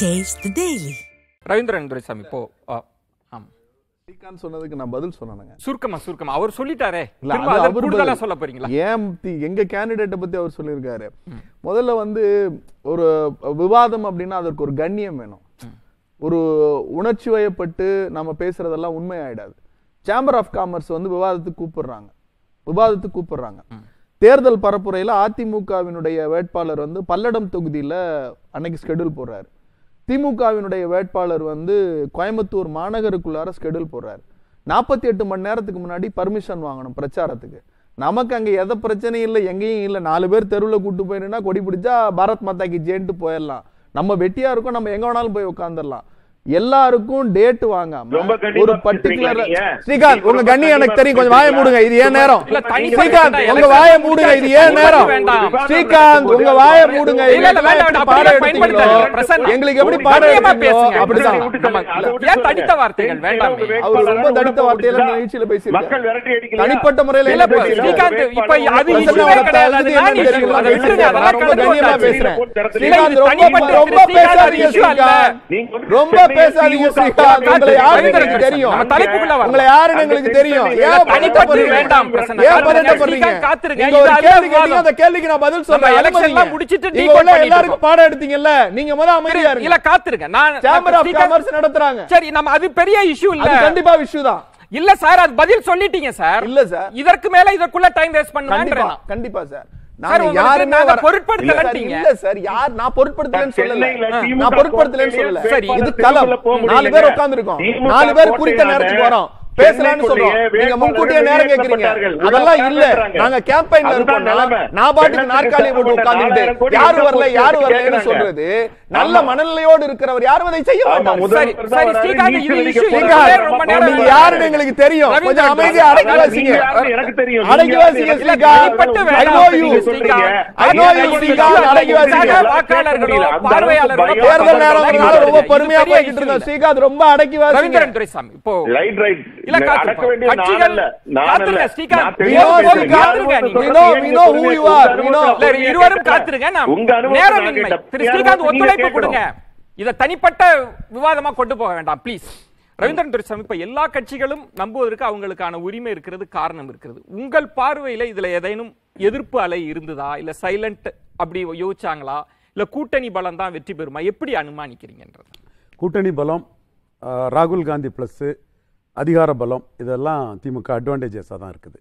Taste the Daily. Ravindran Duraisamy இப்போ ஆ, ஆம் ஸ்ரீகாந்த் சொன்னதுக்கு நான் பதில் சொன்னேங்க சுருக்கமா சுருக்கமா அவர் சொல்லிட்டாரே இல்ல, திரும்ப அது அதை அவர் கூடுதலா பதில். சொல்ல போறீங்களா ஏன் தி- எங்க கேண்டிடேட்டை பத்தி அவர் சொல்லியிருக்காரு முதல்ல வந்து ஒரு விவாதம் அப்படின்னா அதற்கு ஒரு கண்ணியம் வேணும் ஒரு உணர்ச்சி வயப்பட்டு நம்ம பேசுறதெல்லாம் உண்மை ஆயிடாது சேம்பர் ஆஃப் காமர்ஸ் வந்து விவாதத்துக்கு கூப்பிடுறாங்க விவாதத்துக்கு கூப்பிடுறாங்க தேர்தல் பரப்புரையில அதிமுகவினுடைய வேட்பாளர் வந்து பல்லடம் தொகுதியில அன்னைக்கு ஸ்கெடியூல் போடுறாரு திமுகவினுடைய வேட்பாளர் வந்து கோயம்புத்தூர் மாநகருக்குள்ளார ஸ்கெடியூல் போடுறாரு நாற்பத்தி எட்டு மணி நேரத்துக்கு முன்னாடி பர்மிஷன் வாங்கணும் பிரச்சாரத்துக்கு நமக்கு அங்க எதை பிரச்சனையும் இல்லை எங்கேயும் இல்லை நாலு பேர் தெருவில் கூட்டு போயினா கொடி பிடிச்சா பாரத் மாதா கி ஜெயின்ட்டு போயிடலாம் நம்ம வெட்டியா இருக்கோம் நம்ம எங்க வேணாலும் போய் உட்காந்துடலாம் எல்லாருக்கும் டேட் வாங்காம ரொம்ப கண்டிப்பா ஒரு பேசுறீங்க பர்டிகுலர் நீங்க. ஸ்ரீகாந்த் உங்க ரொம்ப கண்ணியம் எனக்கு தெரியும் கொஞ்சம் வாயை மூடுங்க இது ஏன் நேரம் இல்ல, தனி ஸ்ரீகாந்த் வேண்டாம், உங்க election வாயை மூடுங்க இது ஏன் முடிஞ்சாச்சு. நேரம் வேண்டாம். ஸ்ரீகாந்த் உங்க வாயை மூடுங்க இல்ல, இல்ல, வேண்டாம், வேண்டாம், பாடம் அப்படியே எடுத்தீங்களோ பயன்படுத்தாதீங்க. பிரசன்ன. எங்களுக்கு எப்படி ஒரு பாடம் கண்ணியமா எடுத்தீங்களோ பேசுங்க. அப்படிதான் நம்ம- ஏன் தடித்த வார்த்தைகள் வேண்டாமே? அவர் ரொம்ப தடித்த வார்த்தையில இந்த நிகழ்ச்சியில பேசியிருக்காரு. மக்கள் விரட்டி அடிக்கலையா? தனிப்பட்ட முறையில இல்ல, என்ன இப்ப பேசுறீங்க? ஸ்ரீகாந்த் இப்ப அது பிரசன்ன issue-வே அவரை கிடையாது. தகுதி அது நான் என்னன்னு issue. தெரியல. அதை விட்டுருங்க, நான் அதெல்லாம் ரொம்ப கடந்து கண்ணியமா வந்தாச்சு. பேசுறேன். இல்ல, ஸ்ரீகாந்த் இது ரொம்ப தனிப்பட்ட ரொம்ப ஸ்ரீகாந்த் பேசாதீங்க issue அல்ல. ஸ்ரீகாந்த். நீங்க வந்து ரொம்ப சென்னை பேசாதீங்க திமுக ஸ்ரீகாந்த் உங்களை யாருன்னு ரவீந்திரன் எனக்கு தெரியும் நம்ம தலைப்புக்குள்ள வரலாம். உங்களை யாருன்னு எங்களுக்கு தெரியும் இல்ல, ஏன் தனிப்பட்டு பதட்டப்படுறீங்க? வேண்டாம் பிரசன்ன. ஏன் காத்திருங்க, பதட்டப்படுறீங்க? ஸ்ரீகாந்த் காத்திருங்க. நீங்க இது ஒரு அதுதான் கேள்வி கேட்டீங்க, விவாதம். அந்த கேள்விக்கு நான் பதில் சொல்றேன். நம்ம election எல்லாம் அனுமதிங்க. முடிச்சிட்டு நீங்க decode உள்ள பண்ணிட்டு எல்லாருக்கும் இருக்கோம். பாடம் எடுத்தீங்கல்ல நீங்க முத அமைதியா இல்ல இருங்க காத்திருங்க நான் சேம்பர் ஆஃப் ஸ்ரீகாந்த் காமர்ஸ் நடத்துறாங்க சரி நம்ம அது பெரிய இஷ்யூ இல்ல அது கண்டிப்பா விஷயம் தான் இல்ல சார் அது பதில் சொல்லிட்டீங்க சார் இல்ல சார். இதற்கு மேல இதற்குள்ள டைம் வேஸ்ட் கண்டிப்பா பண்ணுவேன் கண்டிப்பா சார் சார், நாங்க உங்களுக்கு யாருமே நாங்க வர- பொருட்படுத்தலன்றீங்க. இல்ல சார் யார் நான் பொருட்படுத்தலன்னு சொல்லல சென்னையில திமுக நான் பொருட்படுத்தலன்னு சொல்லல சரி, இது வேட்பாளர் களம் தெருவுல போக நாலு முடியலங்க. பேர் உட்கார்ந்திருக்கோம் திமுக நாலு பேர் குறித்த கோட்டையான நேரத்துக்கு வரோம் பேசலாம்னு சொல்றோம் சென்னைக்குள்ளேயே நீங்க முன்கூட்டியே நேரம் கேக்குறீங்க வேட்பாளர்கள் அதெல்லாம் இல்ல உள்ள நாங்க கேம்பெயின்ல அதுதான் இருக்கோம் நிலைமை. நான் பாட்டுக்கு வெள்ளத்துக்கு நாற்காலியை போட்டு சம்பந்தப்பட்ட உட்கார்ந்துட்டு நாலாயிரம் கோடி யாரு எங்க வரல போச்சு யாரு வரலன்னு கேக்குறாங்க. சொல்றது நல்ல ஆமா. மனநிலையோடு இருக்கிறவர் யாரும் அதை செய்ய ஆமா, மாட்டாங்க முதல் சரி, முதல்வர் சரி, வராரு, ஸ்ரீகாந்த், நீட் இது விதிக்க issue போறாரு. இல்ல. ஸ்ரீகாந்த், ரொம்ப நேரம் நீங்க வராரு. யாருன்னு எங்களுக்கு தெரியும் கொஞ்சம் ரவீந்திரன் அமைதியா சார், அடக்கி நீங்க வாசிங்க யாருன்னு எனக்கு தெரியும் அடக்கி நீங்க யாருன்னு வாசிங்க எனக்கு ஸ்ரீகாந்த். தனிப்பட்டு தெரியும். I வேண்டாம் know you. நீங்க சொல்றீங்க. I know you, ஐயா, ஸ்ரீகாந்த், அடக்கி வாசிங்க. வாக்காளர்களோ அந்த அளவுக்கு பார்வையாளர்களோ பயம் தேர்தல் நேரம் பயம் அதனால ரொம்ப இது பொறுமையா பெரிய போய்கிட்டு issue இருந்தோம் இல்ல. ஸ்ரீகாந்த் ரொம்ப அடக்கி வாசிங்க ரவீந்திரன் துரைசாமி இப்போ ரைட் ரைட் இல்ல, காத்திருப்போம். அடக்க வேண்டிய நான் கட்சிகள் அல்ல நான் காத்திருங்க, அல்ல ஸ்ரீகாந்த். நான் We தெளிவா know, பேசுறேன். we காத்திருங்க, யார் நீங்க. We know, we know who you are. We know. இல்ல, இருவரும் காத்திருங்க நான் உங்க அனுபவத்தை நேரம் நான் இன்மை கேட்டேன். திரு யார் ஸ்ரீகாந்த் நீங்க ஒத்துழைப்பு கேட்கணும். கொடுங்க இத தனிப்பட்ட விவாதமா கொண்டு போக வேண்டாம் ப்ளீஸ் ரவீந்திரன் துரைசாமி இப்ப எல்லா கட்சிகளும் நம்புவதற்கு அவங்களுக்கான உரிமை இருக்கிறது காரணம் இருக்கிறது உங்கள் பார்வையில இதுல ஏதேனும் எதிர்ப்பு அலை இருந்ததா இல்ல சைலண்ட் அப்படி யோசிச்சாங்களா இல்ல கூட்டணி பலம் தான் வெற்றி பெறுமா எப்படி அனுமானிக்கிறீங்கன்றது கூட்டணி பலம் அஹ், ராகுல் காந்தி ப்ளஸ்ஸு அதிகார பலம் இதெல்லாம் திமுக அட்வான்டேஜஸாக தான் இருக்குது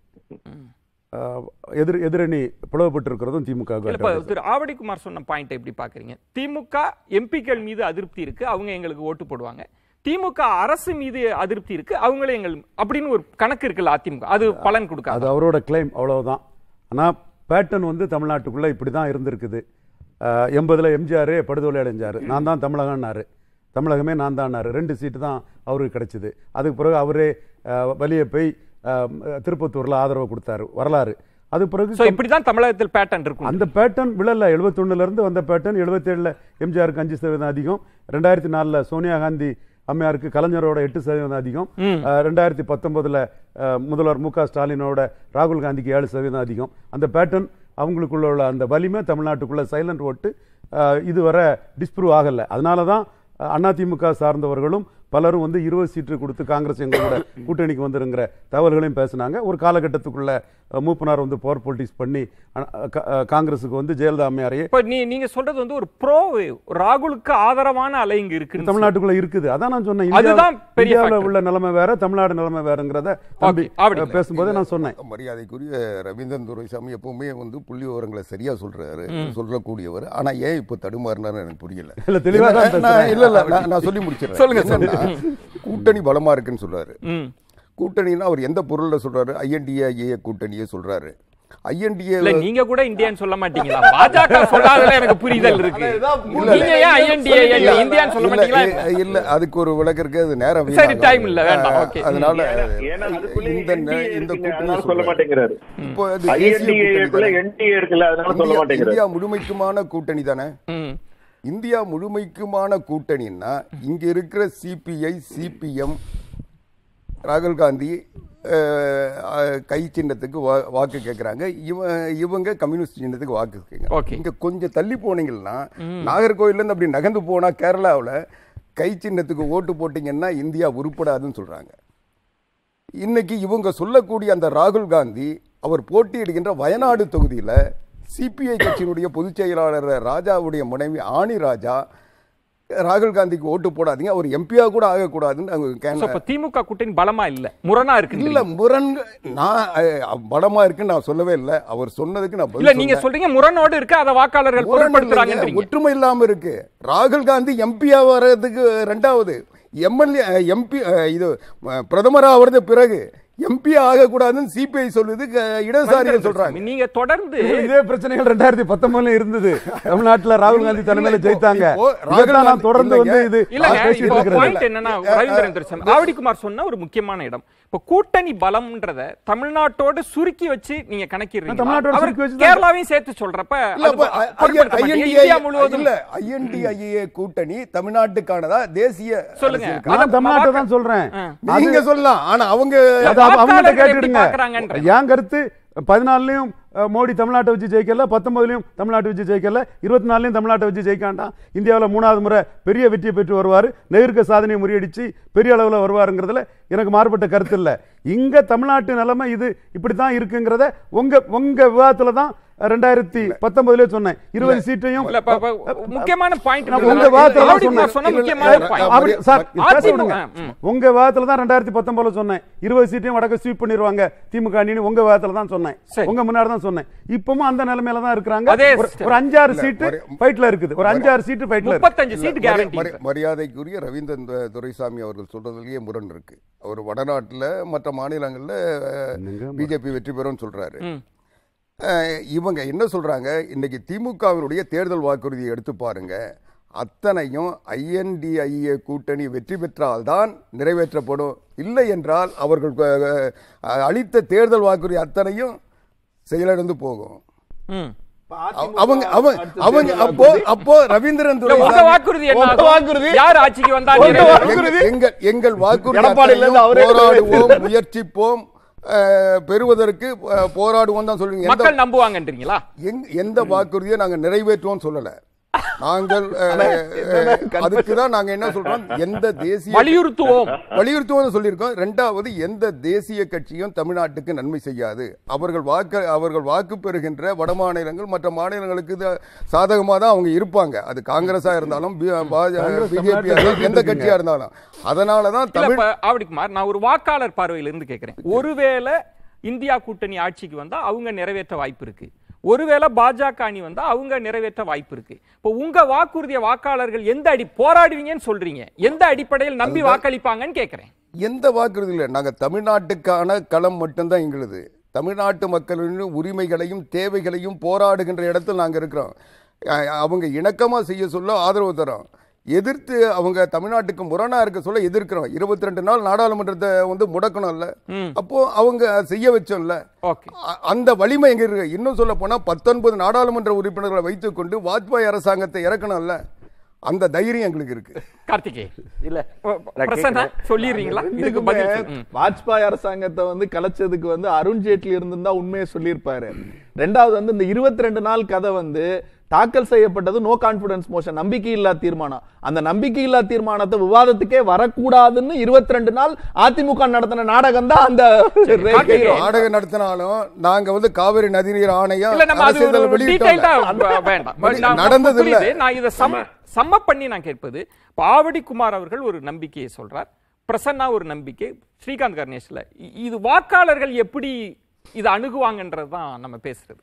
அஹ், எதிர் எதிரணி பிளவுபட்டிருக்கிறதும் திமுக இல்ல, இப்ப திரு ஆவடிக்குமார் சொன்ன பாயிண்ட் எப்படி பாக்குறீங்க திமுக எம்பிக்கள் மீது அதிருப்தி இருக்கு அவங்க எங்களுக்கு ஓட்டு போடுவாங்க திமுக அரசு மீது அதிருப்தி இருக்கு அவங்களே எங்கள் அப்படின்னு ஒரு கணக்கு இருக்குல்ல அதிமுக அது பலன் அது கொடுக்காது அவரோட கிளைம் அவ்வளவுதான் ஆனால் பேட்டர்ன் வந்து தமிழ்நாட்டுக்குள்ளே இப்படி தான் இருந்திருக்குது எண்பதில் எம்ஜிஆர் படுதோலை அடைஞ்சார் நான் தான் தமிழகம்னாரு தமிழகமே நான் தான்னாரு ரெண்டு சீட்டு தான் அவருக்கு கிடைச்சிது அதுக்கு பிறகு அவரே அஹ், வெளியே போய் அஹ், திருப்பத்தூரில் ஆதரவு கொடுத்தாரு வரலாறு அது பிறகு சோ இப்படிதான் தமிழகத்தில் பேட்டர்ன் இருக்கும் அந்த பேட்டர்ன் விழல 71 இருந்து வந்த பேட்டர்ன் எழுபத்தேழில் எம்ஜிஆருக்கு அஞ்சு சதவீதம் அதிகம் ரெண்டாயிரத்தி நாலில் சோனியா காந்தி அம்மையாருக்கு கலைஞரோட எட்டு சதவீதம் அதிகம் அஹ், ரெண்டாயிரத்தி பத்தொன்பதுல அஹ், முதல்வர் மு க ஸ்டாலினோட ராகுல் காந்திக்கு ஏழு சதவீதம் அதிகம் அந்த பேட்டர்ன் அவங்களுக்குள்ள உள்ள அந்த வலிமை தமிழ்நாட்டுக்குள்ள சைலண்ட் ஓட்டு அஹ், இதுவரை டிஸ்ப்ரூவ் ஆகலை அதனால தான் அதிமுக சார்ந்தவர்களும் பலரும் வந்து இருபது சீட்டு கொடுத்து காங்கிரஸ் எங்களோட கூட்டணிக்கு வந்துருங்கிற தகவல்களையும் பேசினாங்க ஒரு காலகட்டத்துக்குள்ள அஹ், மூப்பனார் வந்து பவர் பொலிட்டிக்ஸ் பண்ணி அஹ், க- அஹ், காங்கிரஸுக்கு வந்து ஜெயலலிதா அம்மையாரையே இப்ப நீ நீங்க சொல்றது வந்து ஒரு ப்ரோ ராகுலுக்கு ஆதரவான அலை இங்க இருக்கு தமிழ்நாட்டுக்குள்ள இருக்குது அதான் நான் சொன்னேன் அதுதான் இந்தியாவில் பெரிய இந்தியாவுல factor. உள்ள நிலைமை வேற தமிழ்நாடு நிலைமை வேறங்கிறத தம்பி Okay, அப்படி அஹ், பேசும்போதே நான் சொன்னேன் மரியாதைக்குரிய ரவீந்திரன் துரைசாமி எப்பவுமே வந்து புள்ளி விவரங்களை சரியா சொல்றாரு சொல்லக்கூடியவர் ஆனா ஏன் இப்போ தடுமாறினாரு எனக்கு புரியல இல்ல, தெளிவா தான் என்ன- நான் பேசுறேன். இல்ல இல்ல நான் நான் சொல்லி முடிச்சிடறேன் சொல்லுங்க, என்னன்னா, கூட்டணி பலமா இருக்குன்னு சொல்றாரு ம். கூட்டணின்னா அவர் எந்த பொருள்ல சொல்றாரு ஐஎன்டிஏ ஐஏ கூட்டணியே சொல்றாரு ஐஎன்டிஏ இல்ல நீங்க கூட இந்தியான்னு சொல்ல மாட்டீங்களா பாஜக சொல்லாததுல எனக்கு புரிதல் இருக்கு நீங்க ஏன் ஐஎன்டிஏ இந்தியான்னு சொல்ல மாட்டீங்களா இல்ல இல்ல அதுக்கு ஒரு விளக்கம் இருக்கு அது நேரம் சரி, வீணாகும். time இல்ல, வேண்டாம், அஹ், okay. அதனால ஏன்னா அதுக்குள்ளே இந்த NDA இந்த இருக்குங்க, கூட்டணி அதனால சொல்ல மாட்டேங்கிறாரு இப்போ அது தேசிய INDA கூட்டணி க்குள்ள தானே. NDA இருக்குல்ல அதனால சொல்ல இந்தியா- மாட்டேங்கிறாரு இந்தியா முழுமைக்குமான கூட்டணி தானே ம். இந்தியா முழுமைக்குமான கூட்டணின்னா இங்க இருக்கிற சிபிஐ சிபிஎம் ராகுல் காந்தி அஹ், அஹ், கை சின்னத்துக்கு வா- வாக்கு கேட்குறாங்க இவ இவங்க கம்யூனிஸ்ட் சின்னத்துக்கு வாக்கு Okay. கேட்குறாங்க இங்க கொஞ்சம் தள்ளி போனீங்கன்னா நாகர்கோயிலேருந்து அப்படி நகர்ந்து போனா கேரளாவுல கை சின்னத்துக்கு ஓட்டு போட்டீங்கன்னா இந்தியா உருப்படாதுன்னு சொல்றாங்க இன்னைக்கு இவங்க சொல்லக்கூடிய அந்த ராகுல் காந்தி அவர் போட்டியிடுகின்ற வயநாடு தொகுதியில சிபிஐ கட்சியினுடைய பொதுச் செயலாளர் ராஜாவுடைய மனைவி ஆணி ராஜா ராகுல் காந்திக்கு ஓட்டு போடாதீங்க அவர் எம்பியா கூட ஆகக்கூடாதுன்னு அவங்க So, கேன- இப்ப திமுக கூட்டணி பலமா இல்ல முரணா இருக்கு இல்ல முரண் நான் அஹ், பலமா இருக்குன்னு நான் சொல்லவே இல்லை அவர் சொன்னதுக்கு நான் பதில் இல்ல நீங்க சொன்னேன். சொல்றீங்க முரணோடு இருக்கு அத வாக்காளர்கள் முரண் இல்லைங்க, பொருட்படுத்துறாங்கன்றீங்க ஒற்றுமை இல்லாம இருக்கு ராகுல் காந்தி எம்பியா வர்றதுக்கு ரெண்டாவது எம்எல்ஏ எம்பி இது அஹ், பிரதமரா வர்றது பிறகு எம்பி ஆகக்கூடாதுன்னு சிபிஐ சொல்லுது க- இடதுசாரிகள் சொல்றாங்க நீங்க தொடர்ந்து இதே பிரச்சனைகள் ரெண்டாயிரத்தி பத்தொன்பதுல இருந்தது தமிழ்நாட்டுல ராகுல் காந்தி தலைமையில இப்போ- ஜெயித்தாங்க இப்போ ராகுல் இதைத்தான் நான் காந்தி- தொடர்ந்து வந்து இல்லைங்க. இது இல்லங்க நான் பேசிட்டு இப்போ இருக்கிறது பாயிண்ட் என்னன்னா ரவீந்திரன் துரைசாமி ஆவடிக்குமார் சொன்ன ஒரு முக்கியமான இடம் இப்போ கூட்டணி பலம்ன்றத தமிழ்நாட்டோடு சுருக்கி வச்சு நீங்க கணக்கிடுறீங்க தமிழ்நாட்டோட அவர் சுருக்கி வச்சு தான் கேரளாவையும் சேர்த்து சொல்றப்ப இல்ல, அது அப்ப பொருட்படுத்த மாட்டீங்க. INDI இந்தியா முழுவதும் இல்ல INDIA கூட்டணி தமிழ்நாட்டுக்கானதா தேசிய சொல்லுங்க. அரசியலுக்கான- நான் தமிழ்நாட்டை தான் சொல்றேன் ஆ. நீங்க சொல்லலாம் ஆனா அவங்க அது அப்ப அவங்கள்ட்ட வாக்காளர்கள் எப்படி கேட்டுடுங்க பார்க்கறாங்கன்ற. என் கருத்து பதினாலுலயும் அஹ், மோடி தமிழ்நாட்டை வச்சு ஜெயிக்கல பத்தொன்பதுலயும் தமிழ்நாட்டை வச்சு ஜெயிக்கல இருபத்தி நாலுலயும் தமிழ்நாட்டை வச்சு ஜெயிக்காண்டாம் இந்தியாவில் மூணாவது முறை பெரிய வெற்றியை பெற்று வருவார் நெருக்க சாதனையை முறியடிச்சு பெரிய அளவில் வருவாருங்கிறதுல எனக்கு மாறுபட்ட கருத்து இல்லை இங்க தமிழ்நாட்டு நிலைமை இது இப்படித்தான் இருக்குங்கிறத உங்க உங்க விவாதத்துல தான் ரெண்டாயிரத்தி பத்தொன்பதுல சொன்னேன் இருபது சீட்டையும் இல்ல, இப்ப- இப்ப முக்கியமான பாயிண்ட் நான் உங்க விவாதத்துல தான் ஆவடிக்குமார் சொன்ன சொன்னேன். முக்கியமான இல்ல, பாயிண்ட் அப்படி சார் அதிமுக, பேச விடுங்க. ம். உங்க விவாதத்துல தான் ரெண்டாயிரத்தி பத்தொன்பதுல சொன்னேன் இருபது சீட்டையும் வடக்க ஸ்வீப் பண்ணிடுவாங்க திமுக அணின்னு உங்க விவாதத்துல தான் சொன்னேன் சரி. உங்க முன்னாடி தான் சொன்னேன் இப்பவும் அந்த நிலைமையில தான் இருக்கிறாங்க அதே ஒரு- system. ஒரு அஞ்சாறு இல்ல, சீட்டு ஒரு- ஃபைட்ல இருக்குது ஒரு அஞ்சாறு சீட்டு ஃபைட்ல இருக்கு முப்பத்தஞ்சு சீட் மரி- கேரண்டி மரி- மரியாதைக்குரிய ரவீந்திரன் து- துரைசாமி அவர்கள் சொல்றதுலயே முரண் இருக்கு அவர் வடநாட்டுல மற்ற மாநிலங்கள்ல என்னங்க பிஜேபி வெற்றி பெறும்னு சொல்றாரு ம். அஹ், இவங்க என்ன சொல்றாங்க இன்னைக்கு திமுகவினுடைய தேர்தல் வாக்குறுதியை எடுத்து பாருங்க அத்தனையும் ஐஎன்டிஐஏ கூட்டணி வெற்றி பெற்றால்தான் நிறைவேற்றப்படும் இல்லை என்றால் அவர்கள் அஹ், அஹ், அளித்த தேர்தல் வாக்குறுதி அத்தனையும் செயலிழந்து போகும் ம். அவ- அவங்க அவங்க அவங்க அப்போ அப்போ ரவீந்திரன் இல்ல, உங்க துரைசாமி வாக்குறுதி என்ன உங்க ஆகும்? வாக்குறுதி? யார் ஆட்சிக்கு வந்தா உங்க நிறைவேறும்? வாக்குறுதி? எங்கள் எங்கள் எங்கள் வாக்குறுதி எடப்பாடியில இருந்து அவரே அத்தனையும் போராடுவோம் முயற்சிப்போம் அஹ், பெறுவதற்கு அஹ், போராடுவோம் தான் சொல்லுவீங்க எந்த மக்கள் நம்புவாங்கன்றீங்களா எங்- எந்த வாக்குறுதியை நாங்க நிறைவேற்றுவோம் சொல்லல நாங்கள் அதுக்கு தான் நாங்க என்ன சொல்றோம் எந்த தேசிய வலியுறுத்துவோம் வலியுறுத்துவோம் சொல்லியிருக்கோம் ரெண்டாவது எந்த தேசிய கட்சியும் தமிழ்நாட்டுக்கு நன்மை செய்யாது அவர்கள் வாக்கு அவர்கள் வாக்கு பெறுகின்ற வட மாநிலங்கள் மற்ற மாநிலங்களுக்கு இது சாதகமா தான் அவங்க இருப்பாங்க அது காங்கிரஸா இருந்தாலும் காங்கிரஸ் பிஜேபி தமிழ்நாட்டுல எந்த கட்சியா இருந்தாலும் அதனால தான் இல்ல தமிழ் இப்ப ஆவடிக்குமார் நான் ஒரு வாக்காளர் பார்வையில இருந்து கேட்கிறேன் ஒருவேளை இந்தியா கூட்டணி ஆட்சிக்கு வந்தா அவங்க நிறைவேற்ற வாய்ப்பு இருக்கு ஒருவேளை பாஜக அணி வந்தா அவங்க நிறைவேற்ற வாய்ப்பு இருக்கு இப்போ உங்க வாக்குறுதிய வாக்காளர்கள் எந்த அடி போராடுவீங்கன்னு சொல்றீங்க எந்த அடிப்படையில் நம்பி வாக்களிப்பாங்கன்னு கேட்கிறேன் எந்த வாக்குறுதி இல்லை நாங்கள் தமிழ்நாட்டுக்கான களம் மட்டும்தான் எங்களுது தமிழ்நாட்டு மக்களின் உரிமைகளையும் தேவைகளையும் போராடுகின்ற இடத்தில் நாங்கள் இருக்கிறோம் அஹ் அவங்க இணக்கமாக செய்ய சொல்ல ஆதரவு தரோம் எதிர்த்து அவங்க தமிழ்நாட்டுக்கு முரணா இருக்க சொல்ல எதிர்க்கிறோம் இருபத்தி ரெண்டு நாள் நாடாளுமன்றத்தை வந்து முடக்கணும்ல ம். அப்போ அவங்க செய்ய வச்சோம்ல ஓகே அ- அந்த வலிமை எங்க இருக்கு இன்னும் சொல்ல போனா பத்தொன்பது நாடாளுமன்ற உறுப்பினர்களை வைத்துக்கொண்டு வாஜ்பாய் அரசாங்கத்தை இறக்கணும்ல அந்த தைரியம் எங்களுக்கு இருக்கு கார்த்திகே இல்ல பிரசன்னா சொல்லிடுறீங்களா இதுக்கு பதில் சொல்லு. ம். வாஜ்பாய் அரசாங்கத்தை வந்து கலைச்சதுக்கு வந்து அருண் ஜேட்லி இருந்திருந்தா உண்மையை சொல்லியிருப்பாரு ரெண்டாவது வந்து இந்த இருபத்தி ரெண்டு நாள் கதை வந்து தாக்கல் செய்யப்பட்டது நோ கான்பிடன்ஸ் மோஷன் நம்பிக்கை இல்லா தீர்மானம் அந்த நம்பிக்கை இல்லா தீர்மானத்தை விவாதத்துக்கே வரக்கூடாதுன்னு இருபத்தி ரெண்டு நாள் அதிமுக நடத்தின நாடகம் தான் அந்த கார்த்திகேயன். நாடகம் நடத்தினாலும் நாங்க வந்து காவிரி நதிநீர் ஆணையம் இல்ல நம்ம அது அரசியல்ல ஒரு வெளியிட்டோம்ல. டீடைல்டா வேண்டாம் அது நான் நடந்தது இல்ல. புரியுது. நான் இதை சம சம்ம பண்ணி நான் கேட்பது இப்ப ஆவடி குமார் அவர்கள் ஒரு நம்பிக்கையை சொல்றார் பிரசன்னா ஒரு நம்பிக்கை ஸ்ரீகாந்த் கணேஷ்ல இ- இது வாக்காளர்கள் எப்படி இதை அணுகுவாங்கன்றது தான் நம்ம பேசுறது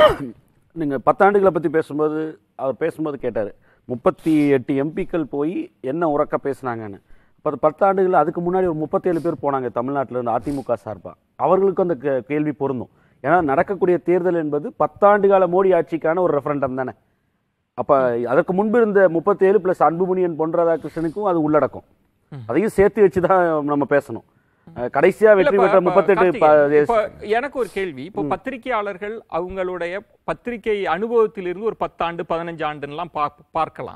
நீங்க பத்தாண்டுகளை பத்தி பேசும்போது அவர் பேசும்போது கேட்டாரு முப்பத்தி எட்டு எம்பிக்கள் போய் என்ன உறக்க பேசுனாங்கன்னு அப்போ பத்தாண்டுகள் அதுக்கு முன்னாடி ஒரு முப்பத்தேழு பேர் போனாங்க தமிழ்நாட்டுல இருந்து அதிமுக சார்பா அவர்களுக்கும் அந்த கே- கேள்வி பொருந்தும் ஏன்னா நடக்கக்கூடிய தேர்தல் என்பது பத்தாண்டு கால மோடி ஆட்சிக்கான ஒரு ரெஃபரண்டம் தானே அப்ப அதற்கு முன்பு இருந்த முப்பத்தேழு பிளஸ் அன்புமணியன் பொன் ராதாகிருஷ்ணனுக்கும் அது உள்ளடக்கும் அதையும் சேர்த்து வச்சு தான் நம்ம பேசணும் அஹ் கடைசியா இல்ல, வெற்றி இப்ப- பெற்ற இப்ப முப்பத்தெட்டு கார்த்திகேயன், இப்ப எனக்கு ஒரு கேள்வி இப்போ பத்திரிகையாளர்கள் அவங்களுடைய பத்திரிகை அனுபவத்திலிருந்து ஒரு பத்தாண்டு பதினஞ்சு ஆண்டுலாம் பார்க்கலாம்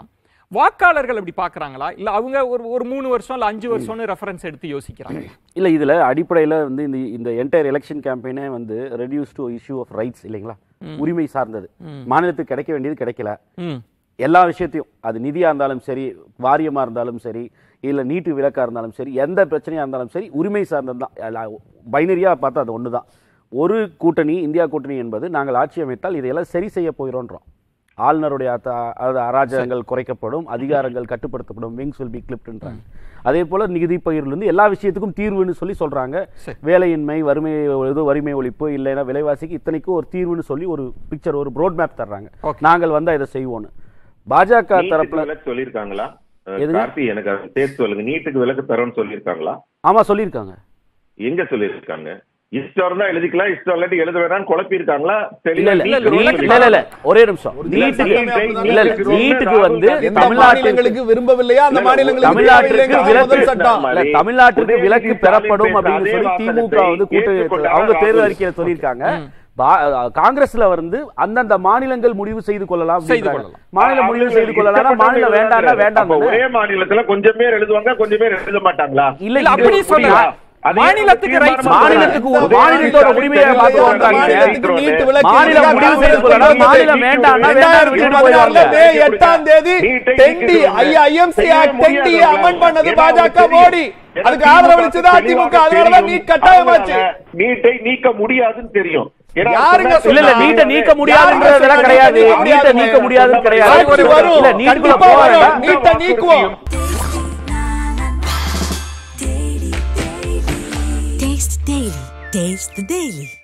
வாக்காளர்கள் அப்படி பாக்குறாங்களா இல்ல அவங்க ஒரு ஒரு மூணு வருஷம் இல்ல அஞ்சு வருஷம்னு ரெஃபரன்ஸ் எடுத்து யோசிக்கிறாங்க இல்ல இதுல அடிப்படையில வந்து இந்த இந்த என்டையர் எலெக்ஷன் கேம்பெயினே வந்து reduce to issue of rights இல்லைங்களா உரிமை சார்ந்தது மாநிலத்துக்கு கிடைக்க வேண்டியது கிடைக்கல ம் எல்லா விஷயத்தையும் அது நிதியா இருந்தாலும் சரி வாரியமா இருந்தாலும் சரி இல்ல நீட்டு விலக்கா இருந்தாலும் சரி எந்த பிரச்சனையா இருந்தாலும் சரி உரிமை சார்ந்தது தான் பைனரியா பார்த்தா அது ஒண்ணுதான் ஒரு கூட்டணி இந்தியா கூட்டணி என்பது நாங்கள் ஆட்சி அமைத்தால் இதையெல்லாம் சரி செய்ய போகிறோன்றோம் ஆளுநருடைய அத்த- அதாவது அராஜகங்கள் குறைக்கப்படும் அதிகாரங்கள் கட்டுப்படுத்தப்படும் விங்ஸ் வில் பி கிளிப்ட்ன்றாங்க அதே போல நிதி பகிர்வுலேருந்து எல்லா விஷயத்துக்கும் தீர்வுன்னு சொல்லி சொல்றாங்க வேலையின்மை வறுமை இது வறுமை ஒழிப்பு இல்லைன்னா விலைவாசிக்கு இத்தனைக்கும் ஒரு தீர்வுன்னு சொல்லி ஒரு பிக்சர் ஒரு ரோட் மேப் தர்றாங்க நாங்கள் வந்தா இதை செய்வோம்னு பாஜக நீட்டுக்கு தரப்புல விலக்கு சொல்லியிருக்காங்களா அஹ், எதுங்க? கார்த்தி எனக்கு அதை சேர்த்து சொல்லுங்க நீட்டுக்கு விலக்கு தரோம்னு சொல்லியிருக்காங்களா ஆமா சொல்லியிருக்காங்க எங்க சொல்லியிருக்காங்க இஷ்டம் இருந்தா எழுதிக்கலாம் இஷ்டம் இல்லாட்டி எழுத வேணாம்னு குழப்பி இருக்காங்களா இல்ல இல்ல இல்ல, இல்ல, நீட்- இல்ல இல்ல இல்ல ஒரே நிமிஷம் நீட்டுக்கு இல்ல இல்ல நீட்டுக்கு வந்து எந்த தமிழ்நாட்டுக்கு மாநிலங்களுக்கு விரும்பவில்லையா அந்த இல்ல, மாநிலங்களுக்கு தமிழ்நாட்டிற்கு தேவையில்லைங்கிற விலக்கு முதல் சட்டம் இல்ல, தமிழ்நாட்டுக்கு விலக்கு பெறப்படும் அப்படின்னு சொல்லி திமுக வந்து கூட்டு அவங்க தேர்தல் அறிக்கையில சொல்லியிருக்காங்க பா- காங்கிரஸ்ல வந்து அந்தந்த மாநிலங்கள் முடிவு செய்து கொள்ளலாம் செய்து அப்படின்றாங்க. கொள்ளலாம். மாநிலம் முடிவு செய்து கொள்ளலாம் மாநிலம் வேண்டாம்னா வேண்டாம் அப்ப ஒரே மாநிலத்துல கொஞ்சம் பேர் எழுதுவாங்க கொஞ்சம் பேர் எழுத மாட்டாங்களா இல்ல இல்ல, இது அப்படி சொல்லல. அது மாநிலத்துக்கு தீர்மானம் rights மாநிலத்துக்கு ஒரு மாநிலத்தோட உரிமையை அந்த மாத்துவாங்க மாநிலத்துக்கு நீட் விலக்கு மாநிலம் இருக்கா? முடிவு செய்து கொள்ளலாம் மாநிலம் வேண்டாம்னா வேண்டாம் விட்டுட்டு போயிடுவாங்க மே எட்டாம் தேதி டென்டி ஐஎம்சி ஆக்ட் டென்டி அமன் பண்ணது பாஜக மோடி அதுக்கு ஆதரவளிச்சது அதிமுக அதனாலதான் நீட் கட்டாயமாச்சு நீட்டை நீக்க முடியாதுன்னு தெரியும் ஏன்னா யாருங்க இல்ல இல்ல நீட்டை நீக்க முடியாதுன்றதெல்லாம் கிடையாது நீட்டை நீக்க முடியாதுன்னு கிடையாது ஆட்சி வரும் இல்ல நீட்டுக்குள்ள கண்டிப்பா போக வரும் வேண்டாம் நீட்டை நீக்குவோம் Taste the Daily. Taste the Daily.